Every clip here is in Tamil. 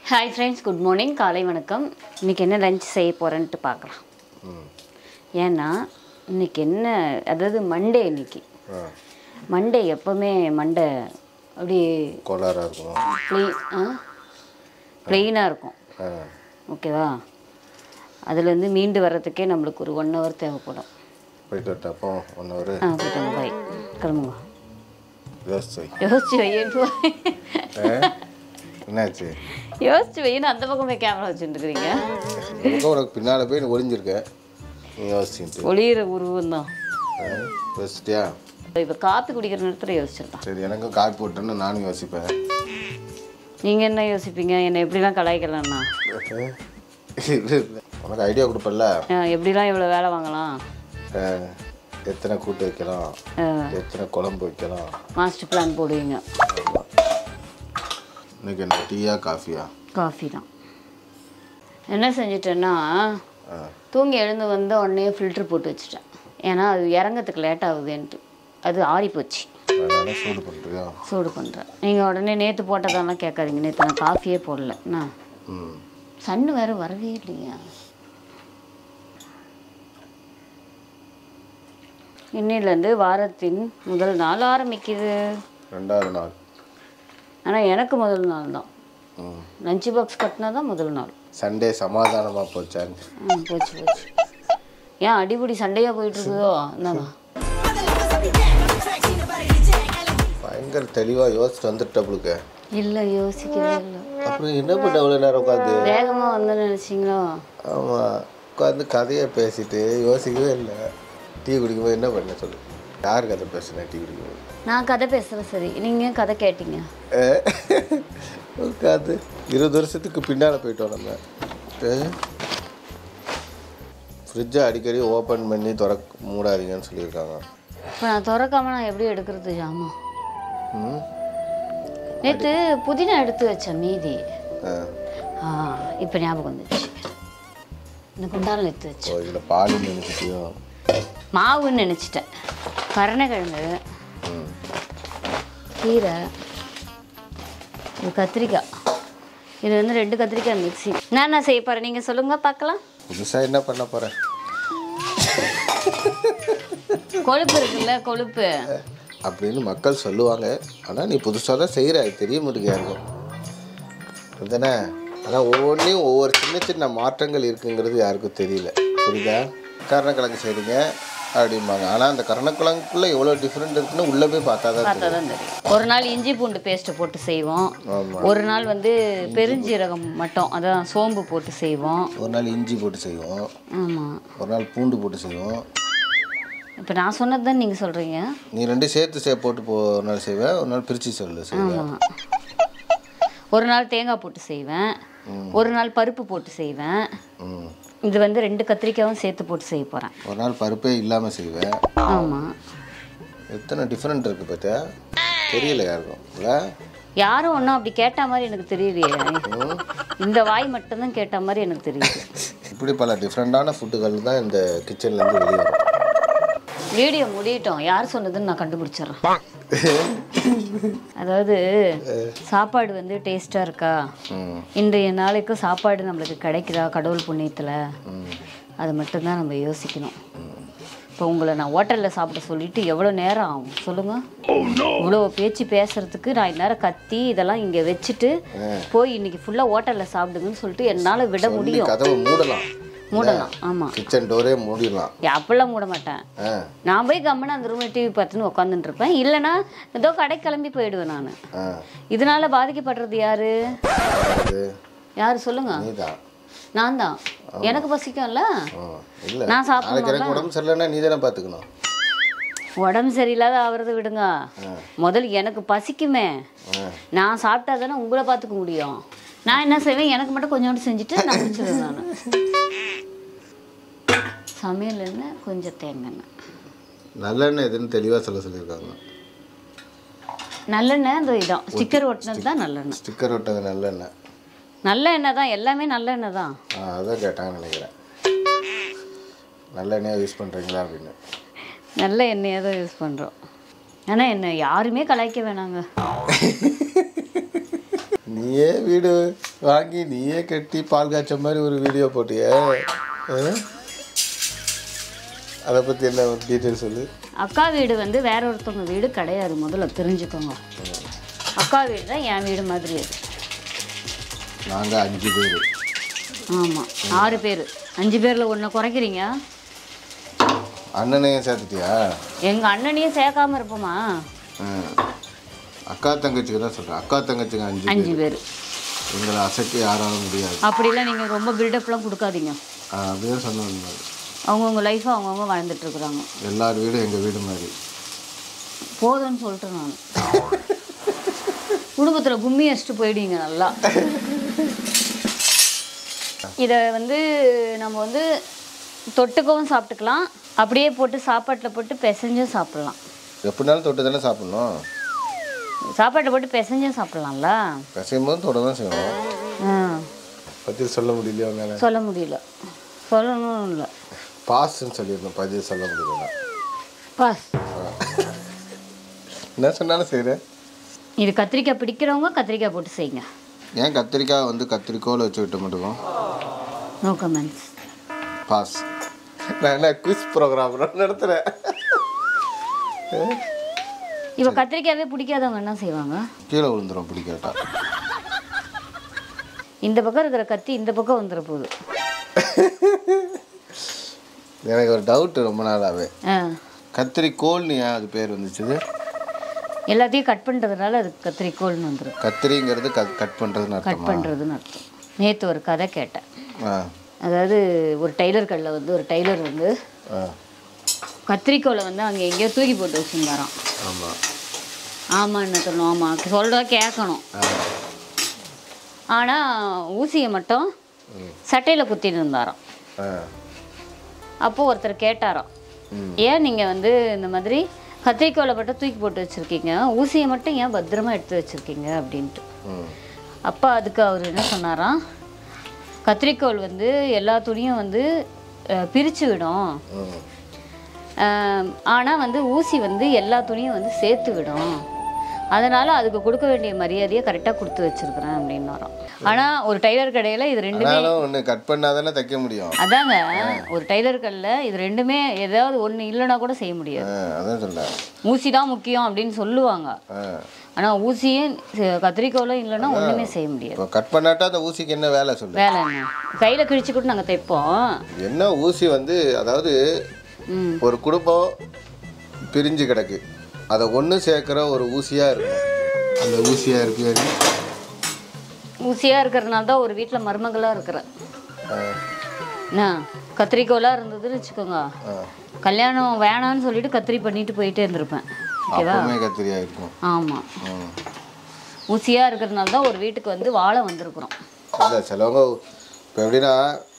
ஹாய் ஃப்ரெண்ட்ஸ் குட் மார்னிங் காலை வணக்கம் இன்றைக்கி என்ன லஞ்ச் செய்ய போகிறேன்ட்டு பார்க்கலாம் ஏன்னா இன்னைக்கு என்ன அதாவது மண்டே இன்னைக்கு ஆ மண்டே எப்போவுமே மண்டே அப்படி கோளாறாக இருக்கும் ப்ளெயின் ஆ ப்ளெயினாக இருக்கும் ஆ ஓகேவா அதுலேருந்து மீண்டு வர்றதுக்கே நம்மளுக்கு ஒரு ஒன் ஹவர் தேவைப்படும் போயிட்டு வரட்டப்போ ஒன் ஹவர் ஆ போயிட்டு பாய் கிளம்புங்க யோசிச்சு வை. யோசிச்சு வையன்னு ஆ? என்னாச்சு யோசிச்சு வையன்னு அந்த பக்கமே கேமரா வச்சுட்டுருக்கிறீங்க எனக்கும் உனக்கு பின்னால் போய் நீ ஒளிஞ்சிருக்க நீ யோசிச்சுட்டு ஒளியிற உருவம் தான் ஆ யோசிச்சிட்டியா இப்போ காப்பி குடிக்கிற நேரத்தில் யோசிச்சிருந்தான் சரி எனக்கும் காப்பி போட்டேன்னு நானும் யோசிப்பேன் நீங்கள் என்ன யோசிப்பீங்க என்னை எப்படிலாம் கலாய்க்கலாம்னா இல்லை இல்லை உனக்கு ஐடியா கொடுப்பல்ல அஹ் எப்படிலாம் இவ்வளோ வேலை வாங்கலாம் ஆ, எத்தனை கூட்டு வைக்கலாம் அஹ் எத்தனை குழம்பு வைக்கலாம் மாஸ்டர் பிளான் போடுவீங்க இன்னைக்கு என்ன டீயா காஃபியா காஃபி தான் என்ன செஞ்சிட்டேன்னா ஆ தூங்கி எழுந்து வந்த உடனே ஃபில்ட்ரு போட்டு வச்சுட்டேன் ஏன்னா அது இறங்கத்துக்கு லேட் ஆகுதுன்ட்டு அது ஆறி போச்சு அதனால சூடு பண்ணுறியா சூடு பண்ணுறேன் நீங்கள் உடனே நேற்று போட்டதெல்லாம் கேட்காதீங்க நேற்று நான் காஃபியே போடல என்ன ம் சன்னு வேறு வரவே இல்லையா இன்னிலேருந்து வாரத்தின் முதல் நாள் ஆரம்பிக்குது ரெண்டாவது நாள் ஆனால் எனக்கு முதல் நாள் தான் ம் லஞ்ச் பாக்ஸ் கட்டினா தான் முதல் நாள் சண்டே சமாதானமாக போச்சான்னு ம் போச்சு போச்சு ஏன் அடிபடி சண்டையாக போயிட்டு இருக்குதோ என்னங்க பயங்கர தெளிவாக யோசிச்சுட்டு வந்துட்டவளுக்கு இல்லை யோசிக்கவே இல்லை அப்புறம் என்ன பண்ண அவ்வளோ நேரம் உட்காந்து வேகமாக வந்து நினச்சிங்களோ ஆமாம் உட்காந்து கதையை பேசிட்டு யோசிக்கவே இல்லை டீ குடிக்கும்போது என்ன பண்ண சொல்லு யார் கதை பேசுனேன் டீ குடிக்கும்போது நான் கதை பேசுகிறேன் சரி நீங்கள் கதை கேட்டீங்க உட்காந்து இருபது வருஷத்துக்கு பின்னால் போயிட்டோம் நம்ம ஃப்ரிட்ஜை அடிக்கடி ஓப்பன் பண்ணி திறக்க மூடாதீங்கன்னு சொல்லியிருக்காங்க இப்போ நான் திறக்காம நான் எப்படி எடுக்கிறது ஜாமான் ம் நேற்று புதினா எடுத்து வச்சேன் மீதி ஆ ஆ இப்போ ஞாபகம் வந்துச்சு இந்த குண்டானில் எடுத்து வச்சேன் ஓ இதில் பால் நினைச்சிட்டியோ மாவுன்னு நினச்சிட்டேன் கருணைக்கிழங்கு ம் கீரை இது கத்திரிக்காய் இது வந்து ரெண்டு கத்திரிக்காய் மிக்ஸி நான் என்ன செய்ய போகிறேன் நீங்கள் சொல்லுங்கள் பார்க்கலாம் புதுசாக என்ன பண்ண போகிறேன் கொழுப்பு இருக்குல்ல கொழுப்பு அப்படின்னு மக்கள் சொல்லுவாங்க ஆனால் நீ புதுசாக தான் செய்கிற அது தெரிய மாட்டேங்க யாருக்கும் அதுதானே ஆனால் ஒவ்வொன்றையும் ஒவ்வொரு சின்ன சின்ன மாற்றங்கள் இருக்குங்கிறது யாருக்கும் தெரியல புரியுதா கருணக்கிழங்கு செய்கிறீங்க அப்படிம்பாங்க ஆனால் அந்த கருணக்கிழங்குக்குள்ளே எவ்வளோ டிஃப்ரெண்ட் இருக்குன்னு உள்ளே போய் பார்த்தா தான் பார்த்தா தான் தெரியும் ஒரு நாள் இஞ்சி பூண்டு பேஸ்ட்டு போட்டு செய்வோம் ஆமாம் ஒரு நாள் வந்து பெருஞ்சீரகம் மட்டும் அதான் சோம்பு போட்டு செய்வோம் ஒரு நாள் இஞ்சி போட்டு செய்வோம் ஆமாம் ஒரு நாள் பூண்டு போட்டு செய்வோம் இப்போ நான் சொன்னது தான் நீங்கள் சொல்கிறீங்க நீ ரெண்டு சேர்த்து சே போட்டு போ ஒரு நாள் செய்வேன் ஒரு நாள் பிரித்து சொல்லு செய்வேன் ஆமாம் ஒரு நாள் தேங்காய் போட்டு செய்வேன் ஒரு நாள் பருப்பு போட்டு செய்வேன் ம் இது வந்து ரெண்டு கத்திரிக்காயும் சேர்த்து போட்டு செய்ய போகிறேன் ஒரு நாள் பருப்பே இல்லாமல் செய்வேன் ஆமாம் எத்தனை டிஃப்ரெண்ட் இருக்குது பார்த்தியா தெரியல யாருக்கும் இல்லை யாரும் ஒன்றும் அப்படி கேட்ட மாதிரி எனக்கு தெரியலையே இந்த வாய் மட்டும்தான் கேட்ட மாதிரி எனக்கு தெரியுது இப்படி பல டிஃப்ரெண்ட்டான ஃபுட்டுகள் தான் இந்த கிச்சன்லேருந்து வெளியே வரும் வீடியோ முடியட்டும் யார் சொன்னதுன்னு நான் கண்டுபிடிச்சிடுறேன் அதாவது சாப்பாடு வந்து டேஸ்ட்டாக இருக்கா ம் இன்றைய நாளைக்கு சாப்பாடு நம்மளுக்கு கிடைக்குதா கடவுள் புண்ணியத்தில் ம் அது மட்டும்தான் நம்ம யோசிக்கணும் இப்போ உங்களை நான் ஹோட்டலில் சாப்பிட சொல்லிட்டு எவ்வளோ நேரம் ஆகும் சொல்லுங்கள் இவ்வளோ பேச்சு பேசுறதுக்கு நான் இந்நேரம் கத்தி இதெல்லாம் இங்கே வச்சுட்டு போய் இன்னைக்கு ஃபுல்லாக ஹோட்டலில் சாப்பிடுங்கன்னு சொல்லிட்டு என்னால் விட சொல்லி முடியும் கதவை மூடலாம் மூடலாம் ஆமாம் கிச்சன் டோரே மூடிடலாம் அப்படிலாம் மூட மாட்டேன் ஆ நான் போய் கம்முன்னு அந்த ரூமில் டிவி பார்த்துன்னு உட்காந்துட்டு இருப்பேன் இல்லைன்னா ஏதோ கடை கிளம்பி போயிடுவேன் நான் ஆ இதனால பாதிக்கப்படுறது யாரு அது யார் சொல்லுங்க நீ தான் நான் தான் எனக்கு பசிக்கும்ல இல்லை நான் சாப்பிடணும்ல? நாளைக்கு எனக்கு உடம்பு சரியில்லைன்னா நீ தானே பார்த்துக்கணும் உடம்பு சரியில்லாத ஆவறதை விடுங்க முதல்ல எனக்கு பசிக்குமே ஆ நான் சாப்பிட்டா தானே உங்களை பார்த்துக்க முடியும் நான் என்ன செய்வேன் எனக்கு மட்டும் கொஞ்சோண்டு செஞ்சுட்டு நான் முடிச்சிடுவேன் நான் சமையல் எண்ணெய் கொஞ்சம் தேங்காய் எண்ணெய் நல்லெண்ணெய் எதுன்னு தெளிவாக சொல்ல சொல்லியிருக்காங்க நல்லெண்ணெய் இந்த இதான் ஸ்டிக்கர் ஒட்டினது தான் நல்லெண்ணெய் ஸ்டிக்கர் விட்டது நல்லெண்ணெய் நல்ல எண்ணெய் தான் எல்லாமே நல்ல எண்ணெய் தான் ஆ அதான் கேட்டாங்கன்னு நினைக்கிறேன் நல்லெண்ணெயாக யூஸ் பண்ணுறீங்களா அப்படின்னு நல்ல எண்ணெயாக தான் யூஸ் பண்ணுறோம் ஆனால் என்ன யாருமே கலாய்க்க வேணாங்க நீயே வீடு வாங்கி நீயே கட்டி பால் காய்ச்ச மாதிரி ஒரு வீடியோ போட்டியே ஆ? அதை பற்றி என்ன டீட்டெயில் சொல்லு அக்கா வீடு வந்து வேற ஒருத்தவங்க வீடு கிடையாது முதல்ல தெரிஞ்சுக்கோங்க அக்கா வீடு தான் என் வீடு மாதிரி அது நாங்கள் அஞ்சு பேர் ஆமாம் ஆறு பேர் அஞ்சு பேரில் ஒன்று குறைக்கிறீங்க அண்ணனையும் சேர்த்துட்டியா எங்கள் அண்ணனையும் சேர்க்காம இருப்போமா ஆ. அக்கா தங்கச்சிக்கு தான் சொல்கிறேன் அக்கா தங்கச்சிங்க அஞ்சு அஞ்சு பேர் எங்களை அசைக்க யாராலும் முடியாது அப்படிலாம் நீங்கள் ரொம்ப பில்டப்லாம் கொடுக்காதீங்க ஆ, அப்படியே சொன்ன அவங்கவுங்க லைஃப்பை அவங்கவுங்க வாழ்ந்துட்டு இருக்கிறாங்க எல்லார் வீடும் எங்கள் வீடு மாதிரி போதும்னு சொல்லிட்டு நான் குடும்பத்தில் கும்மி அடிச்சுட்டு போயிடுவீங்க நல்லா இதை வந்து நம்ம வந்து தொட்டுக்கவும் சாப்பிட்டுக்கலாம் அப்படியே போட்டு சாப்பாட்டில் போட்டு பிசைஞ்சும் சாப்பிட்லாம் எப்படினாலும் தொட்டு தானே சாப்பிட்ணும் சாப்பாட்டை போட்டு பிசைஞ்சும் சாப்பிட்லாம்ல பிசையும் போது தொட தான் செய்யணும் ஆ பதில் சொல்ல முடியலையா மேலே சொல்ல முடியல சொல்லணும் இல்லை பாஸ்ன்னு சொல்லியிருந்தோம் பதில் சொல்ல முடியல பாஸ் என்ன சொன்னாலும் செய்கிறேன் இது கத்திரிக்காய் பிடிக்கிறவங்க கத்திரிக்காய் போட்டு செய்யுங்க ஏன் கத்திரிக்காய் வந்து கத்திரிக்கோல் வச்சு விட்டு மட்டும் நோ கமெண்ட்ஸ் பாஸ் நான் என்ன குவிஸ் ப்ரோக்ராம் நடத்துகிறேன் இப்போ கத்திரிக்காவே பிடிக்காதவங்க என்ன செய்வாங்க கீழே விழுந்துரும் பிடிக்காட்டா இந்த பக்கம் இருக்கிற கத்தி இந்த பக்கம் வந்துட போகுது எனக்கு ஒரு டவுட் ரொம்ப நாளாவே ஆ கத்திரிக்கோல்னு ஏன் அது பேர் வந்துச்சு எல்லாத்தையும் கட் பண்ணுறதுனால அது கத்திரிக்கோல்னு வந்துடும் கத்திரிங்கிறது கட் கட் பண்ணுறதுன்னு கட் அர்த்தமா பண்ணுறதுன்னு அர்த்தம் நேற்று ஒரு கதை கேட்டேன் ஆ அதாவது ஒரு டைலர் கடையில் வந்து ஒரு டைலர் வந்து ஆ கத்திரிக்கோலை வந்து அங்கே எங்கேயோ தூக்கி போட்டு வச்சுருந்தாராம் ஆமாம் ஆமாம் என்ன சொல்லணும் ஆமாம் சொல்கிறத கேட்கணும் ஆ ஆனால் ஊசியை மட்டும் சட்டையில் குத்திட்டு இருந்தாராம் ஆ அப்போது ஒருத்தர் கேட்டாராம் ம். ஏன் நீங்கள் வந்து இந்த மாதிரி கத்திரிக்கோலை மட்டும் தூக்கி போட்டு வச்சுருக்கீங்க ஊசியை மட்டும் ஏன் பத்திரமா எடுத்து வச்சுருக்கீங்க அப்படின்ட்டு ம் அப்போ அதுக்கு அவர் என்ன சொன்னாராம் கத்திரிக்கோல் வந்து எல்லா துணியும் வந்து பிரித்து விடும் ம் ஆனால் வந்து ஊசி வந்து எல்லா துணியும் வந்து சேர்த்து விடும் அதனால் அதுக்கு கொடுக்க வேண்டிய மரியாதையை கரெக்டாக கொடுத்து வச்சுருக்குறேன் அப்படின்னாராம் ஆனால் ஒரு டைலர் கடையில் இது ரெண்டுமே ஆனாலும் ஒன்று கட் பண்ணால் தானே தைக்க முடியும் அதாங்க ஒரு டைலர் கடையில் இது ரெண்டுமே ஏதாவது ஒன்று இல்லைன்னா கூட செய்ய முடியாது ஆ அதான் சொல்கிறேன் ஊசி தான் முக்கியம் அப்படின்னு சொல்லுவாங்க ஆ ஆனால் ஊசியும் ச- கத்திரிக்கோலும் இல்லைன்னா ஒன்றுமே செய்ய முடியாது இப்போ கட் பண்ணாட்டா அந்த ஊசிக்கு என்ன வேலை சொல்லு வேலை என்ன கையில் கிழிச்சு கூட நாங்கள் தைப்போம் என்ன ஊசி வந்து அதாவது ம் ஒரு குடும்பம் பிரிஞ்சு கிடக்கு அதை ஒன்று சேர்க்குற ஒரு ஊசியாக இருக்கும் அந்த ஊசியாக இருக்கு அது. ஊசியாக இருக்கிறனால தான் ஒரு வீட்டில் மருமகளாக இருக்கிறேன் ஆ, என்ன கத்திரிக்கோலாக இருந்ததுன்னு வச்சுக்கோங்க ஆ. கல்யாணம் வேணான்னு சொல்லிட்டு கத்திரி பண்ணிட்டு போயிட்டே இருந்திருப்பேன் ஓகேவா அப்பவுமே கத்திரியாக இருக்கும் ஆமாம் ம். ஊசியாக இருக்கிறதுனால தான் ஒரு வீட்டுக்கு வந்து வாழை வந்திருக்கிறோம் இல்லை சிலவங்க இப்போ எப்படின்னா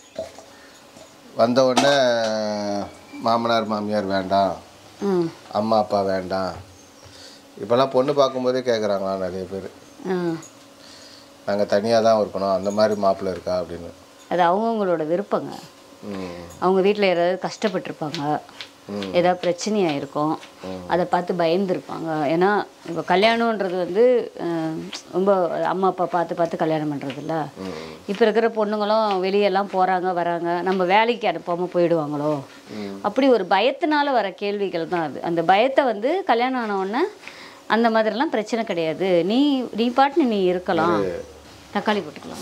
வந்த உடனே மாமனார் மாமியார் வேண்டாம் ம் அம்மா அப்பா வேண்டாம் இப்போல்லாம் பொண்ணு பார்க்கும்போதே கேட்குறாங்களா நிறைய பேர் ம் நாங்கள் தனியாக தான் இருக்கணும் அந்த மாதிரி மாப்பிள்ளை இருக்கா அப்படின்னு அது அவங்கவுங்களோட விருப்பங்க ம் அவங்க வீட்டில் யாராவது கஷ்டப்பட்டிருப்பாங்க ம். ஏதாவது பிரச்சனையாக இருக்கும் அதை பார்த்து பயந்துருப்பாங்க ஏன்னா இப்போ கல்யாணன்றது வந்து அஹ், ரொம்ப அம்மா அப்பா பார்த்து பார்த்து கல்யாணம் பண்ணுறதில்ல இப்போ இருக்கிற பொண்ணுங்களும் வெளியெல்லாம் போகிறாங்க வராங்க நம்ம வேலைக்கு அனுப்பாமல் போயிடுவாங்களோ அப்படி ஒரு பயத்தினால வர கேள்விகள் தான் அது அந்த பயத்தை வந்து கல்யாணம் ஆன உடனே அந்த மாதிரிலாம் பிரச்சனை கிடையாது நீ நீ பாட்டு நீ இருக்கலாம் தக்காளி போட்டுக்கலாம்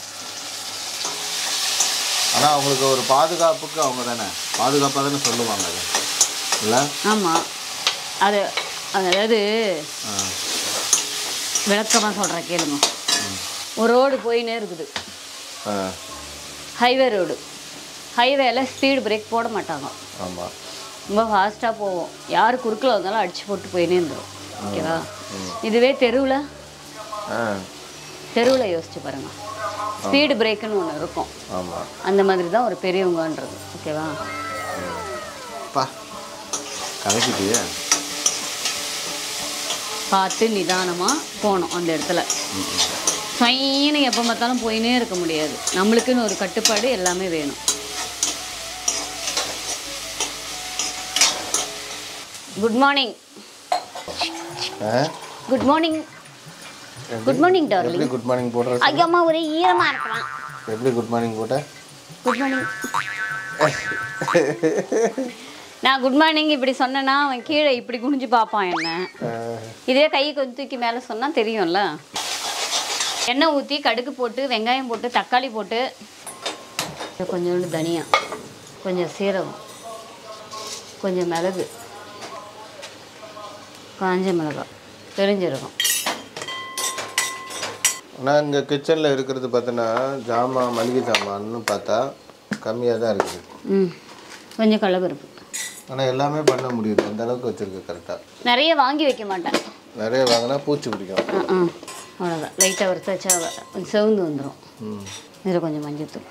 ஆனால் அவங்களுக்கு ஒரு பாதுகாப்புக்கு அவங்க தானே பாதுகாப்பாக தானே சொல்லுவாங்க அது இல்லை ஆமாம் அது அதாவது விளக்கமாக சொல்கிறேன் கேளுங்க ஒரு ரோடு போயினே இருக்குது ஆ ஹைவே ரோடு ஹைவேல ஸ்பீடு பிரேக் போட மாட்டாங்க ஆமாம் ரொம்ப ஃபாஸ்ட்டாக போவோம் யார் குறுக்கில் வந்தாலும் அடிச்சு போட்டு போயினே இருந்துடும் ஓகேவா இதுவே தெருவில் ஆ தெருவில் யோசிச்சு பாருங்க ஸ்பீடு பிரேக்குன்னு ஒன்று இருக்கும் ஆமாம் அந்த மாதிரி தான் ஒரு பெரியவங்கன்றது ஓகேவா பா கலக்கிட்டியே பார்த்து நிதானமாக போகணும் அந்த இடத்துல ஸ்வைன்னு எப்போ பார்த்தாலும் போயினே இருக்க முடியாது நம்மளுக்குன்னு ஒரு கட்டுப்பாடு எல்லாமே வேணும் குட் மார்னிங் ஆ good morning good morning darling எப்படி குட் மார்னிங் போடுற ஐயம்மா ஒரே ஈரமா இருக்கலாம் எப்படி குட் மார்னிங் போட்ட குட் மார்னிங் நான் குட் மார்னிங் இப்படி சொன்னேன்னா அவன் கீழே இப்படி குனிஞ்சு பார்ப்பான் என்ன அஹ், இதே கை கொஞ்சம் தூக்கி மேலே சொன்னால் தெரியும்ல எண்ணெய் ஊற்றி கடுகு போட்டு வெங்காயம் போட்டு தக்காளி போட்டு கொஞ்சோண்டு தனியா கொஞ்சம் சீரகம் கொஞ்சம் மிளகு காஞ்ச மிளகாய் பெருஞ்சீரகம் ஆனால் இங்கே கிச்சனில் இருக்கிறது பார்த்தோன்னா ஜாமான் மளிகை ஜாமான்னு பார்த்தா கம்மியாக தான் இருக்குது ம் கொஞ்சம் கடலப்பருப்பு ஆனால் எல்லாமே பண்ண முடியுது அந்த அளவுக்கு வச்சுருக்கு கரெக்டாக நிறைய வாங்கி வைக்க மாட்டேன் நிறைய வாங்கினா பூச்சி பிடிக்கும் ஆ ஆ அவ்வளோதான் லைட்டாக வறுத்து வச்சா வ- கொஞ்சம் செவந்து வந்துடும் ம் இதில் கொஞ்சம் மஞ்சத்தூள்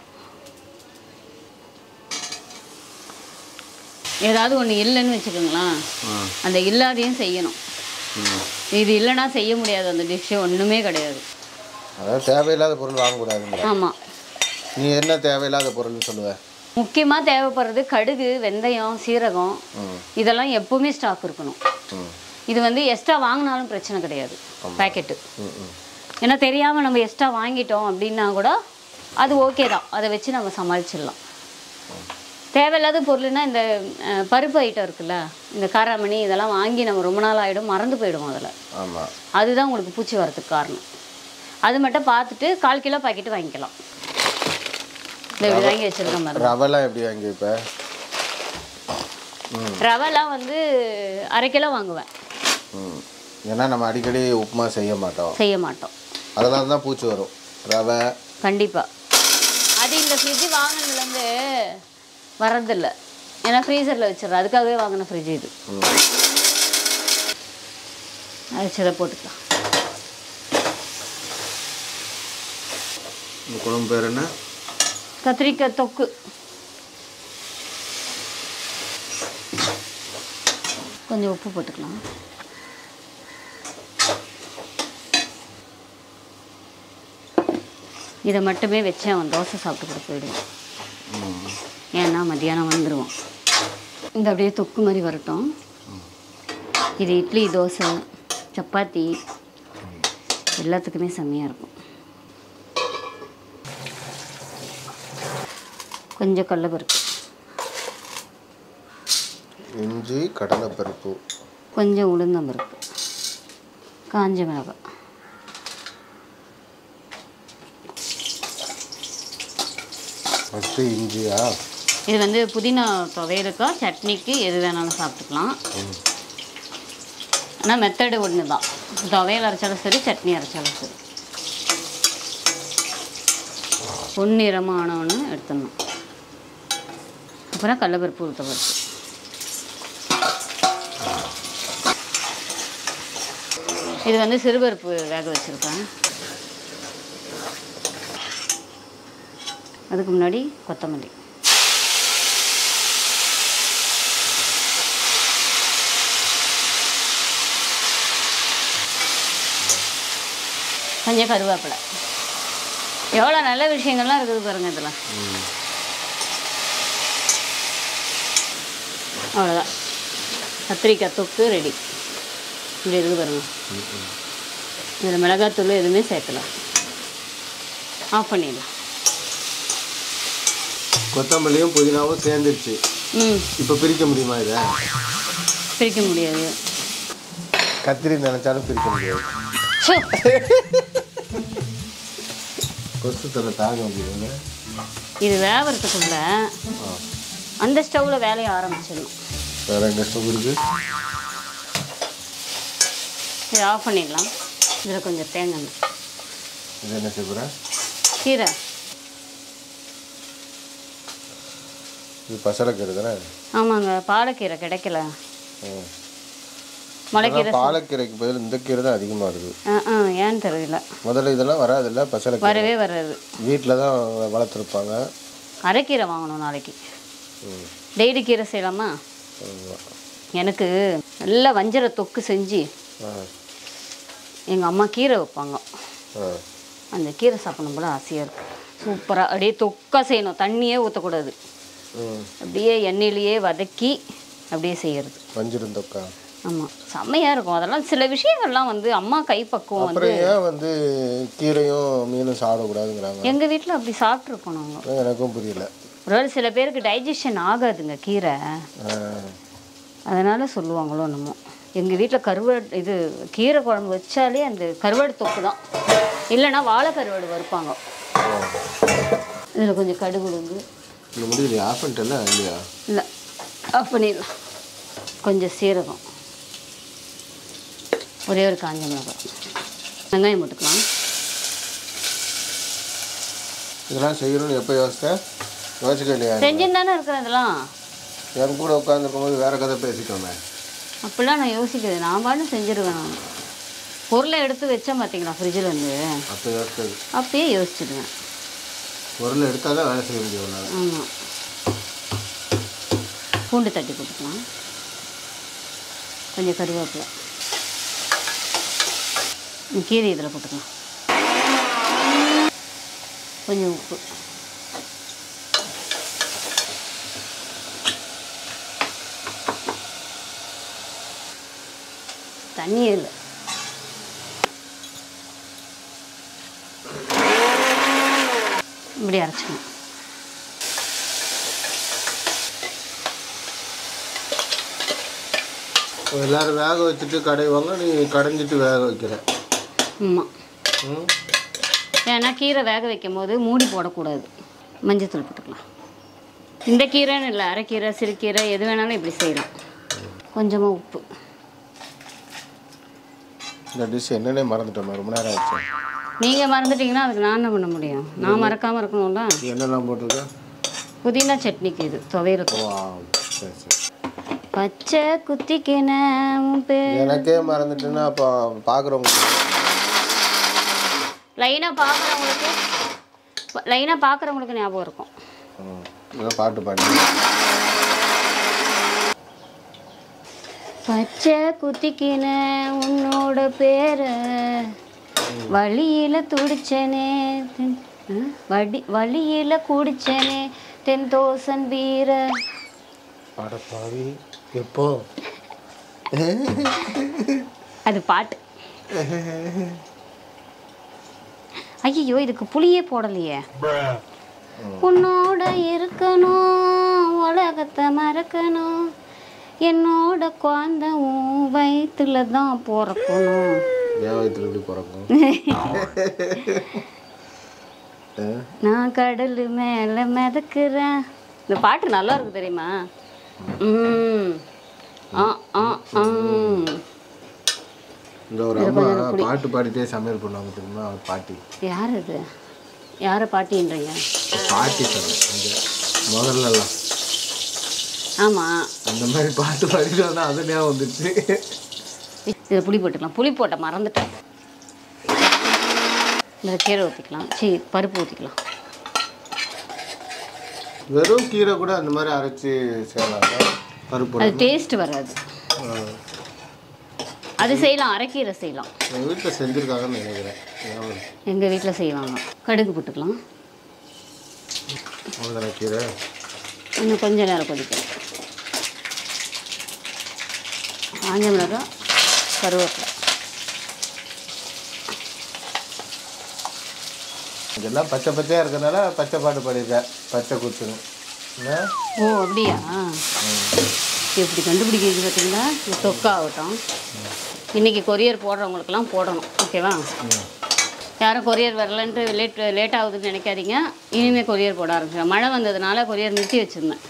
ஏதாவது ஒன்று இல்லைன்னு வச்சுக்கோங்களேன் ம் அந்த இல்லாதையும் செய்யணும் ம் இது இல்லைன்னா செய்ய முடியாது அந்த டிஷ்ஷு ஒன்றுமே கிடையாது அதாவது தேவையில்லாத பொருள் வாங்கக்கூடாதுங்கிற ஆமாம் நீ என்ன தேவையில்லாத பொருள்னு சொல்லுவ முக்கியமாக தேவைப்படுறது கடுகு வெந்தயம் சீரகம் ம் இதெல்லாம் எப்பவுமே ஸ்டாக் இருக்கணும் ம் இது வந்து எக்ஸ்ட்ரா வாங்கினாலும் பிரச்சனை கிடையாது பேக்கெட்டு ம் ம் ஏன்னா தெரியாமல் நம்ம எக்ஸ்ட்ரா வாங்கிட்டோம் அப்படின்னா கூட அது ஓகே தான் அதை வச்சு நம்ம சமாளிச்சிடலாம் தேவையில்லாத பொருள்னா இந்த அஹ், பருப்பு ஐட்டம் இருக்குல்ல இந்த காராமணி இதெல்லாம் வாங்கி நம்ம ரொம்ப நாள் ஆகிடும் மறந்து போயிடுவோம் அதில் ஆமாம் அதுதான் உங்களுக்கு பூச்சி வரதுக்கு காரணம் அது மட்டும் பார்த்துட்டு கால் கிலோ பாக்கெட்டு வாங்கிக்கலாம் இந்த இப்படி வாங்கி வச்சுருக்கேன் பாருங்க ரவெல்லாம் எப்படி வாங்கி வைப்ப ம் ரவைலாம் வந்து அரை கிலோ வாங்குவேன் ம் ஏன்னா நம்ம அடிக்கடி உப்புமா செய்ய மாட்டோம் செய்ய மாட்டோம் அதனால தான் பூச்சி வரும் ரவை கண்டிப்பாக அது இந்த ஃப்ரிட்ஜு வாங்கினதுலேருந்து வரதில்ல ஏன்னா ஃப்ரீசரில் வச்சிடுறேன் அதுக்காகவே வாங்கின ஃப்ரிட்ஜ் இது ம் அது சில போட்டுக்கலாம் இந்த குழம்பு பேர் என்ன கத்திரிக்காய் தொக்கு கொஞ்சம் உப்பு போட்டுக்கலாம் இதை மட்டுமே வச்சு அவன் தோசை சாப்பிட்டு கூட போயிடுவான் ம் ஏன்னா மத்தியானம் வந்துடுவான் இந்த அப்படியே தொக்கு மாதிரி வரட்டும் இது இட்லி தோசை சப்பாத்தி எல்லாத்துக்குமே செம்மையாக இருக்கும் கொஞ்சம் கடலப்பருப்பு இஞ்சி கடலைப்பருப்பு கொஞ்சம் உளுந்தம்பருப்பு காஞ்ச மிளகாய் ஃபஸ்ட்டு இஞ்சியா இது வந்து புதினா துவையலுக்கா சட்னிக்கு எது வேணாலும் சாப்பிட்டுக்கலாம் ஆனால் மெத்தடு ஒன்று தான் துவையல் அரைச்சாலும் சரி சட்னி அரைச்சாலும் சரி பொன்னிறமானவனு எடுத்துடணும் அப்புறம் கடலப்பருப்பு உளுத்த பருப்பு இது வந்து சிறுபருப்பு வேக வச்சுருக்கேன் அதுக்கு முன்னாடி கொத்தமல்லி கொஞ்சம் கருவேப்பிலை எவ்வளோ நல்ல விஷயங்கள்லாம் இருக்குது பாருங்க இதில் அவ்வளோதான் கத்திரிக்காய் தொக்கு ரெடி இப்படி இருக்குது பாருங்க இதில் மிளகாத்தூள் எதுவுமே சேர்க்கலாம் ஆஃப் பண்ணிடலாம் கொத்தமல்லியும் புதினாவும் சேர்ந்துருச்சு ம் இப்போ பிரிக்க முடியுமா இதை பிரிக்க முடியாது கத்திரி நினைச்சாலும் பிரிக்க முடியாது ஷோ கொசு தலை தாங்க முடியுதுங்க இது வேவறதுக்குள்ள அந்த ஸ்டவ்வில் வேலையை ஆரம்பிச்சிடணும் வேற எங்க ஸ்டவ் இருக்கு இதை ஆஃப் பண்ணிடலாம் இதில் கொஞ்சம் தேங்காய் எண்ணெய். இது என்ன செய்ய கீரை இது பசலைக்கீரை தானே ஆமாங்க பாலக்கீரை கிடைக்கல ம். முளைக்கீரை ஆனா பாலக்கீரைக்கு பதில் இந்த கீரை தான் அதிகமாக இருக்குது ஆ ஆ ஏன்னு தெரியல முதல்ல இதெல்லாம் வராதுல்ல பசலைக்கீரை வரவே வராது வீட்டில் தான் வளர்த்துருப்பாங்க அரைக்கீரை வாங்கணும் நாளைக்கு ம். டெய்லி கீரை செய்யலாமா ஆமா. எனக்கு நல்லா வஞ்சர தொக்கு செஞ்சு ஆ எங்கள் அம்மா கீரை வைப்பாங்க ஆ அந்த கீரை சாப்பிடணும் போல ஆசையாக இருக்கும் சூப்பராக அப்படியே தொக்கா செய்யணும் தண்ணியே ஊற்றக்கூடாது ம் அப்படியே எண்ணெயிலேயே வதக்கி அப்படியே செய்யறது வஞ்சிரம் தொக்கா ஆமாம் செம்மையாக இருக்கும் அதெல்லாம் சில விஷயங்கள்லாம் வந்து அம்மா கைப்பக்குவம் வந்து அப்புறம் ஏன் வந்து கீரையும் மீனும் சாப்பிடக்கூடாதுங்கிறாங்க எங்கள் வீட்டில் அப்படி சாப்பிட்ருக்கோம் நாங்கள் அதான் எனக்கும் புரியல ஒருவேளை சில பேருக்கு டைஜஷன் ஆகாதுங்க கீரை ஆ, அதனால் சொல்லுவாங்களோ என்னமோ எங்கள் வீட்டில் கருவாடு இது கீரை குழம்பு வச்சாலே அந்த கருவாடு தொக்கு தான் இல்லைன்னா வாழை கருவாடு வறுப்பாங்க இதில் கொஞ்சம் கடுகு உளுந்து இந்த முடியல ஆஃப் பண்ணிட்டல இல்லையா இல்லை ஆஃப் பண்ணிடலாம் கொஞ்சம் சீரகம் ஒரே ஒரு காஞ்ச மிளகாய் வெங்காயம் போட்டுக்கலாம் இதெல்லாம் செய்யணும்னு எப்போ யோசித்தேன் யோசிக்க இல்லையா செஞ்சுன்னு தானே இருக்கிறேன் இதெல்லாம் என் கூட உட்காந்துருக்கும்போது வேற கதை பேசிட்டோமே அப்படிலாம் நான் யோசிக்கிறது நான் பாட்டு செஞ்சுருவேன் நான் பொருளை எடுத்து வச்சேன் பார்த்தீங்களா ஃப்ரிட்ஜில் இருந்து அப்போ யோசிச்சது அப்பயே யோசிச்சிடுவேன் பொருள் எடுத்தால் தான் வேலை செய்ய முடியும் உன்னால. ஆமாம் பூண்டு தட்டி போட்டுக்கலாம் கொஞ்சம் கருவேப்பிலை இந்த கீரை இதில் போட்டுக்கலாம் கொஞ்சம் உப்பு தண்ணியே இல்லை இப்படி அரைச்சிக்கணும் எல்லாரும் வேக வச்சுட்டு கடைவாங்க நீ கடைஞ்சிட்டு வேக வைக்கிற ஆமாம் ம் ஏன்னா கீரை வேக வைக்கும் போது மூடி போடக்கூடாது மஞ்சத்தூள் போட்டுக்கலாம் இந்த கீரைன்னு இல்லை அரைக்கீரை சிறுக்கீரை எது வேணாலும் இப்படி செய்யலாம் கொஞ்சமாக உப்பு இந்த டிஷ் என்னன்னே மறந்துட்டோம் ரொம்ப நேரம் ஆச்சு நீங்கள் மறந்துட்டீங்கன்னா அதுக்கு நான் என்ன பண்ண முடியும் நான் மறக்காமல் இருக்கணும்ல என்னெல்லாம் போட்டிருக்க புதினா சட்னிக்கு இது துவையலுக்கு வா சரி சரி பச்சை குத்திக்கின உன் பேர் எனக்கே மறந்துட்டுன்னா அப்போ பார்க்குறவங்க லைனாக பார்க்குறவங்களுக்கு லைனாக பார்க்குறவங்களுக்கு ஞாபகம் இருக்கும் ம் இதெல்லாம் பாட்டு பாடி பச்சை குத்திக்கின உன்னோட பேரு வழியில துடிச்சனே தென்- ஆ? வடி வழியில குடிச்சனே தென் தோசன் வீர பாட பாவி எப்போ அது பாட்டு ஐயோ இதுக்கு புளியே போடலையே உன்னோட இருக்கணும் உலகத்தை மறக்கணும் என்னோட குழந்தை உன் வயிற்றுல தான் பிறக்கணும் என் வயிற்றுல எப்படி பிறக்கும் ஆ? நான் கடல் மேலே மிதக்குறேன் இந்த பாட்டு நல்லா இருக்கு தெரியுமா ம் ஆ ஆ ஆ இந்த ஒரு அம்மா பாட்டு பாடிட்டே சமையல் பண்ணுவாங்க தெரியுமா ஒரு பாட்டி யார் இது யாரை பாட்டின்றீங்க பாட்டி சொன்னேன் அந்த முதல்லலாம் ஆமாம் அந்த மாதிரி பாட்டு பாடிட்டு வந்தால் அது ஞாபகம் வந்துச்சு இதில் புளி போட்டுக்கலாம் புளி போட்ட மறந்துட்டேன் இந்த கீரை ஊற்றிக்கலாம் சீ பருப்பு ஊற்றிக்கலாம் வெறும் கீரை கூட அந்த மாதிரி அரைச்சி செய்யலாங்க பருப்பு அது டேஸ்ட் வராது அது செய்யலாம் அரைக்கீரை செய்யலாம் எங்கள் வீட்டில் செஞ்சுருக்காங்கன்னு நினைக்கிறேன் ஞாபகம் இருக்கு. எங்கள் வீட்டில் செய்வாங்க கடுகு போட்டுக்கலாம் அவ்வளோதானே கீரை இன்னும் கொஞ்ச நேரம் கொதிக்கணும் காஞ்ச மிளகாய் கருவேப்பிலை இதெல்லாம் பச்சை பச்சையாக இருக்கறனால பச்சை பாட்டு பாடியிருக்கேன் பச்சை குத்துன்னு என்ன ஓ அப்படியா எப்படி கண்டுபிடிக்கிறது பார்த்தீங்களா இது தொக்காகட்டும் இன்றைக்கி கொரியர் போடுறவங்களுக்கெல்லாம் போடணும் ஓகேவா யாரும் கொரியர் வரலன்ட்டு லேட் லேட் ஆகுதுன்னு நினைக்காதீங்க இனிமேல் கொரியர் போட ஆரம்பிச்சிடும் மழை வந்ததுனால கொரியர் நிறுத்தி வச்சுருந்தேன்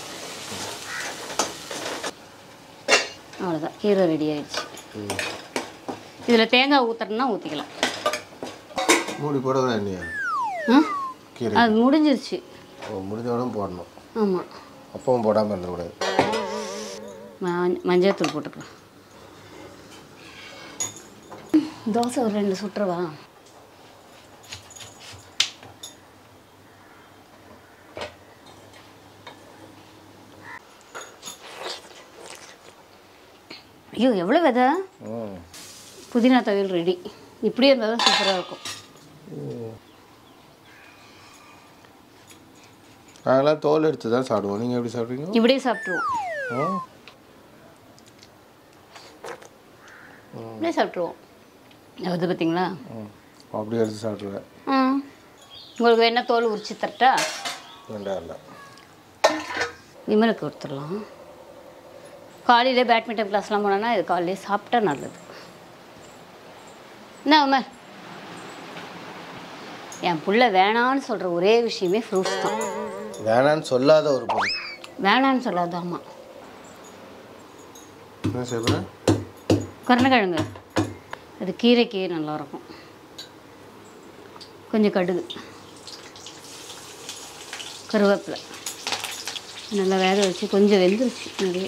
அவ்வளோதான் கீரை ரெடி ஆயிடுச்சு இதில் தேங்காய் ஊற்றுறதுனா ஊற்றிக்கலாம் மூடி போடவே இல்லையா ஆ கீரை அது முடிஞ்சிருச்சு ஓ முடிஞ்சவனும் போடணும் ஆமாம் அப்பவும் போடாமல் இருந்துக்கூடாது மஞ்சள் தூள் போட்டுக்கலாம் தோசை ஒரு ரெண்டு சுட்டுறவா ஐயோ எவ்வளோ விதை ம் புதினா துவையல் ரெடி இப்படியே இருந்தால் தான் சூப்பராக இருக்கும் நாங்களாம் தோல் எடுத்து தான் சாப்பிடுவோம் நீங்கள் எப்படி சாப்பிட்றீங்க இப்படியே சாப்பிட்ருவோம் ம் அப்படியே சாப்பிட்ருவோம் அது பார்த்தீங்களா ம் அப்படி எடுத்து சாப்பிட்ருவேன் ஆ உங்களுக்கு வேணா தோல் உரிச்சு தரட்டா வேண்டாம் வேண்டாம் விமலுக்கு கொடுத்துடலாம் காலையில் பேட்மிண்டன் கிளாஸ்லாம் போனோன்னா இது காலையிலே சாப்பிட்டா நல்லது என்ன விமல் என் புள்ள வேணான்னு சொல்கிற ஒரே விஷயமே ஃப்ரூட்ஸ் தான் வேணான்னு சொல்லாத ஒரு பொருள் வேணான்னு சொல்லாதாம்மா என்ன செய்வேன் கருணக்கிழங்கு அது கீரைக்கு நல்லாயிருக்கும் கொஞ்சம் கடுகு கருவேப்பிலை நல்லா வேக வச்சு கொஞ்சம் வெந்துருச்சு நிறைய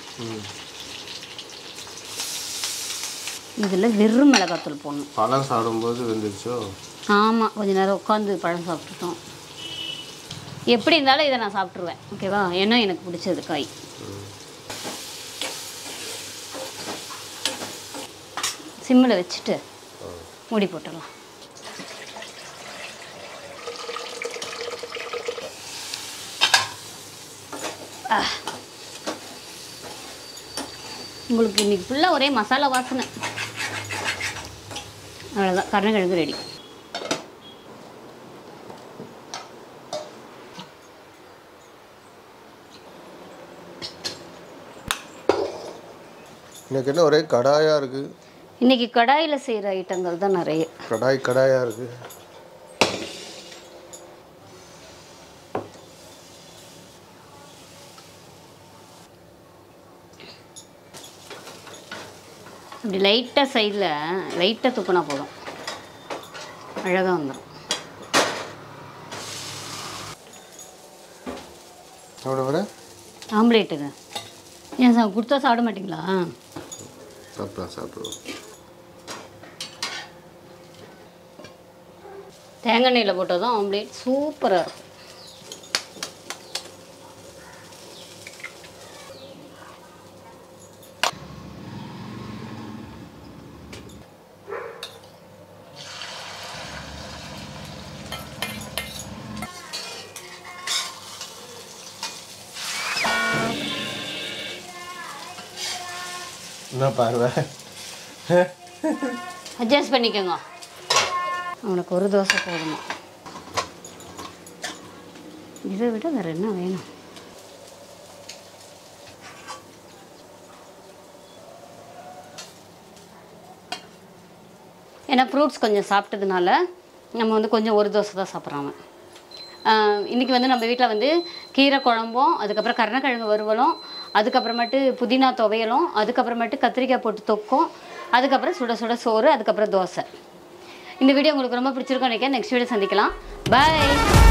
இதில் வெறும் மிளகாத்தூள் போடணும் பழம் சாப்பிடும்போது வெந்துருச்சோ ஆமாம் கொஞ்ச நேரம் உட்காந்து பழம் சாப்பிட்டுட்டோம் எப்படி இருந்தாலும் இதை நான் சாப்பிட்ருவேன் ஓகேவா ஏன்னா எனக்கு பிடிச்சது காய் சிம்மில் வச்சுட்டு மூடி போட்டுடலாம் ஆ. உங்களுக்கு இன்னைக்கு ஃபுல்லாக ஒரே மசாலா வாசனை அவ்வளோதான் கருணக்கிழங்கு ரெடி இன்னைக்கு என்ன ஒரே கடாயாக இருக்குது இன்னைக்கு கடாயில் செய்கிற ஐட்டங்கள் தான் நிறைய கடாய் கடாயாக இருக்குது இப்படி லைட்டாக சைடில் லைட்டாக துப்புனா போதும் அழகாக வந்துடும் எவ்வளோ வர ஆம்லேட்டுங்க ஏன் சார் கொடுத்தா சாப்பிட மாட்டிங்களா சாப்பிட்லாம் சாப்பிடுவோம் தேங்காய் எண்ணெயில் போட்டால் தான் ஆம்லேட் சூப்பராக இருக்கும் என்ன பார்வை அட்ஜஸ்ட் பண்ணிக்கோங்க அவனுக்கு ஒரு தோசை போதுமா இதை விட வேறு என்ன வேணும் ஏன்னா ஃப்ரூட்ஸ் கொஞ்சம் சாப்பிட்டதுனால நம்ம வந்து கொஞ்சம் ஒரு தோசை தான் சாப்பிட்றாங்க இன்றைக்கி வந்து நம்ம வீட்டில் வந்து கீரை குழம்பும் அதுக்கப்புறம் கருணக்கிழங்கு வறுவலும் அதுக்கப்புறமேட்டு புதினா துவையலும் அதுக்கப்புறமேட்டு கத்திரிக்காய் போட்டு தொக்கும் அதுக்கப்புறம் சுட சுட சோறு அதுக்கப்புறம் தோசை இந்த வீடியோ உங்களுக்கு ரொம்ப பிடிச்சிருக்கும் நினைக்கிறேன் நெக்ஸ்ட் வீடியோ சந்திக்கலாம் பாய்